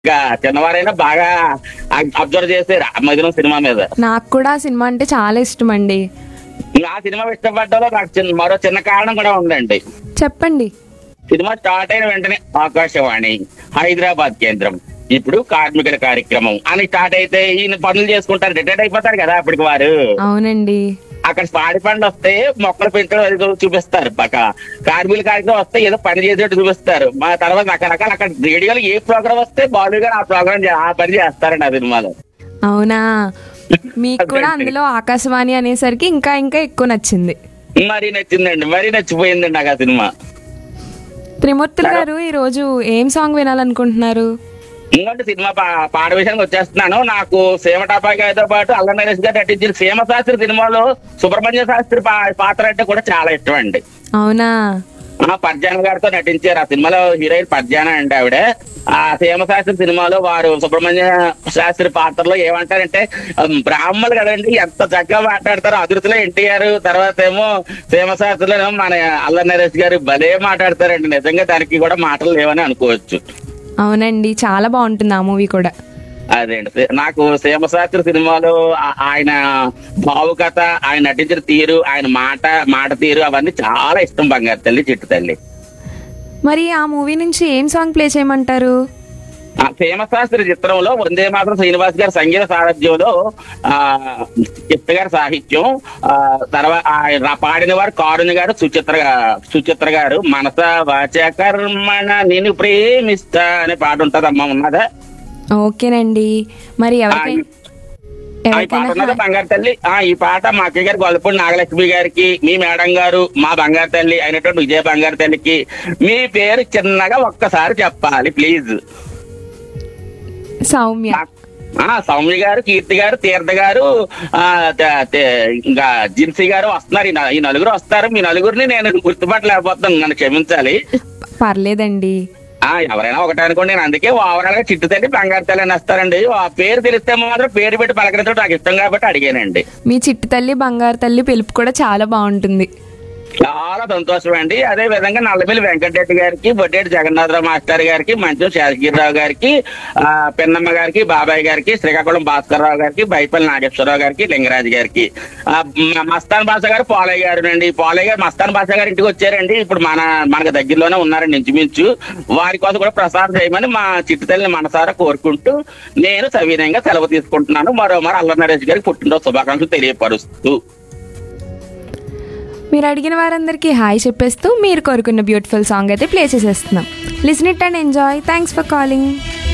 ఇంకా చిన్నవారైనా బాగా అబ్జర్వ్ చేశారు ఆ మధ్యలో సినిమా మీద నాకు కూడా ఆ సినిమా అంటే చాలా ఇష్టం అండి ఆ సినిమా ఇష్టపడ్డాలో నాకు చిన్న మరో చిన్న కారణం కూడా ఉందండి చెప్పండి సినిమా స్టార్ట్ అయిన వెంటనే ఆకాశవాణి హైదరాబాద్ కేంద్రం ఇప్పుడు కార్మికుల కార్యక్రమం అని స్టార్ట్ అయితే ఈయన పనులు చేసుకుంటారు రిటైర్డ్ అయిపోతారు కదా అప్పటికి వారు అవునండి అక్కడ పాడి పండ్లు వస్తే మొక్కలు పెంచడం అది చూపిస్తారు పక్క కార్మికుల కార్యక్రమం వస్తే ఏదో పని చేసేట్టు చూపిస్తారు మా తర్వాత రకరకాల అక్కడ రేడియోలో ఏ ప్రోగ్రామ్ వస్తే బాలుగా ఆ ప్రోగ్రామ్ ఆ పని చేస్తారండి ఆ సినిమాలో అవునా మీకు కూడా అందులో ఆకాశవాణి అనేసరికి ఇంకా ఇంకా ఎక్కువ నచ్చింది మరీ నచ్చిందండి మరీ నచ్చిపోయిందండి నాకు ఆ సినిమా త్రిమూర్తులు గారు ఈరోజు ఏం సాంగ్ వినాలనుకుంటున్నారు ఇంకోటి సినిమా పా- పాట విషయానికి వచ్చేస్తున్నాను నాకు సీమ టాపా గారితో పాటు అల్ల నరేష్ గారు నటించిన సీమ శాస్త్రి సినిమాలో సుబ్రహ్మణ్య శాస్త్రి పా- పాత్ర అంటే కూడా చాలా ఇష్టం అండి అవునా ఆ పర్జాన గారితో నటించారు ఆ సినిమాలో హీరోయిన్ పర్జాన అండి ఆవిడ ఆ సీమ శాస్త్రి సినిమాలో వారు సుబ్రహ్మణ్య శాస్త్రి పాత్రలో ఏమంటారంటే ఉమ్, బ్రాహ్మణులు కదండి ఎంత చక్కగా మాట్లాడతారో అదురుతులో ఎన్టీఆర్ తర్వాత ఏమో సీమ శాస్త్రిలో ఏమో మన అల్ల నరేష్ గారు భలే మాట్లాడతారండి నిజంగా దానికి కూడా మాటలు లేవని అనుకోవచ్చు అవునండి చాలా బాగుంటుంది ఆ మూవీ కూడా అదేంటి నాకు సీమశాస్త్రి సినిమాలో ఆ- ఆయన భావుకథ ఆయన నటించిన తీరు ఆయన మాట మాట తీరు అవన్నీ చాలా ఇష్టం బంగారు తల్లి చిట్టు తల్లి మరి ఆ మూవీ నుంచి ఏం సాంగ్ ప్లే చేయమంటారు ఆ సీమశాస్త్రి చిత్రంలో వందే మాత్రం శ్రీనివాస్ గారి సంగీత సారథ్యంలో ఆ చిత్త గారి సాహిత్యం ఆ తర్వాత ఆయన పాడిన వారు కారుని గారు సుచిత్ర గా- సుచిత్ర గారు మనస వాచ కర్మణ నేను ప్రేమిస్తా అనే పాట ఉంటదమ్మా ఉన్నదా ఓకేనండి మరి ఎవరికై ఆ, ఈ పాట ఉన్నదా ఎవరికైనా బంగారు తల్లి ఆ ఈ పాట మా అక్కయ్య గారి గొల్లపూడి నాగలక్ష్మి గారికి మీ మేడం గారు మా బంగారు తల్లి అయినటువంటి విజయ బంగారు తల్లికి మీ పేరు చిన్నగా ఒక్కసారి చెప్పాలి ప్లీజ్ సౌమ్య ఆ సౌమ్య గారు కీర్తి గారు తీర్థ గారు ఆ త- త- ఇంకా జిన్సీ గారు వస్తున్నారు ఈ న- ఈ నలుగురు వస్తారు మీ నలుగురిని నేను గుర్తుపట్టలేకపోతున్నాను నన్ను క్షమించాలి పర్లేదండి ఆ ఎవరైనా ఒకటే అనుకోండి నేను అందుకే ఓవరాల్ గా చిట్టు తల్లి బంగారు తల్లి అని వస్తారండి ఆ పేరు తెలిస్తే మాత్రం పేరు పెట్టి పలకరించడం నాకు ఇష్టం కాబట్టి అడిగానండి మీ చిట్టి తల్లి బంగారు తల్లి పిలుపు కూడా చాలా బాగుంటుంది చాలా సంతోషం అండి అదే విధంగా నల్లమిల్లి వెంకటరెడ్డి గారికి బొడ్డేటి జగన్నాథరావు మాస్టర్ గారికి మంచు శాసగిరిరావు గారికి ఆ పిన్నమ్మ గారికి బాబాయ్ గారికి శ్రీకాకుళం భాస్కర్ రావు గారికి బైపల్లి నాగేశ్వరరావు గారికి లింగరాజు గారికి ఆ, మ- మస్తాన్ బాషా గారు పాలయ్య గారు అండి పాలయ్య గారు మస్తాన్ బాషా గారు ఇంటికి వచ్చారండి ఇప్పుడు మన మనకు దగ్గరలోనే ఉన్నారండి ఇంచుమించు వారి కోసం కూడా ప్రసారం చేయమని మా చిట్టు తల్లిని మనసారా కోరుకుంటూ నేను సవినయంగా సెలవు తీసుకుంటున్నాను మరో మరో అల్ల నరేష్ గారికి పుట్టినరోజు శుభాకాంక్షలు తెలియపరుస్తూ మీరు అడిగిన వారందరికీ హాయ్ చెప్పేస్తూ మీరు కోరుకున్న బ్యూటిఫుల్ సాంగ్ అయితే ప్లే చేసేస్తున్నాం listen it and enjoy thanks for calling